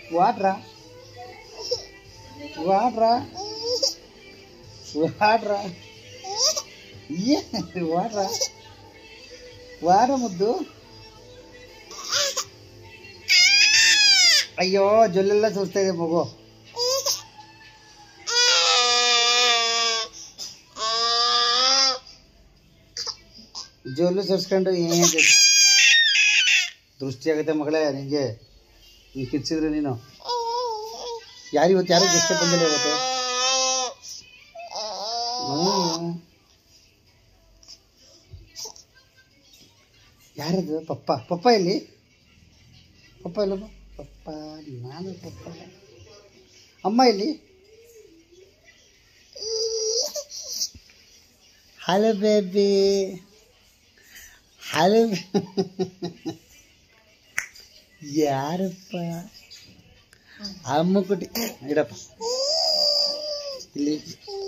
ವಾಟ್ರಾ ವಾಟ್ರಾ ವಾಟ್ರಾ ಏ ವಾಟ್ರಾ ವಾರ ಮುದ್ದು ಅಯ್ಯೋ ಜೊಲ್ಲೆಲ್ಲ ಸುರಿಸ್ತಾ ಇದೆ ಮಗು ಜೊಲ್ಲು ಸುರಿಸ್ಕೊಂಡು ಏನು ದೃಷ್ಟಿ ಆಗುತ್ತೆ ಮಗಳೇ ನಿಂಗೆ ನೀನು ಕಿಚ್ಚಿದ್ರೆ ನೀನು ಯಾರು ಇವತ್ತು ಯಾರು ದೃಷ್ಟಿ ಬಂದಿಲ್ಲ ಇವತ್ತು ಹ್ಮ್. ಯಾರದು ಪಪ್ಪ ಪಪ್ಪ ಎಲ್ಲಿ ಪಪ್ಪ ಇಲ್ಲಪ್ಪ ಪಪ್ಪ ನಾನು ಪಪ್ಪ ಅಮ್ಮ ಎಲ್ಲಿ ಹಲೋ ಬೇಬಿ ಹಲೋ ಯಾರಪ್ಪ ಅಮ್ಮ ಕುಟಿ ಇಡಪ್ಪ ಇಲ್ಲಿ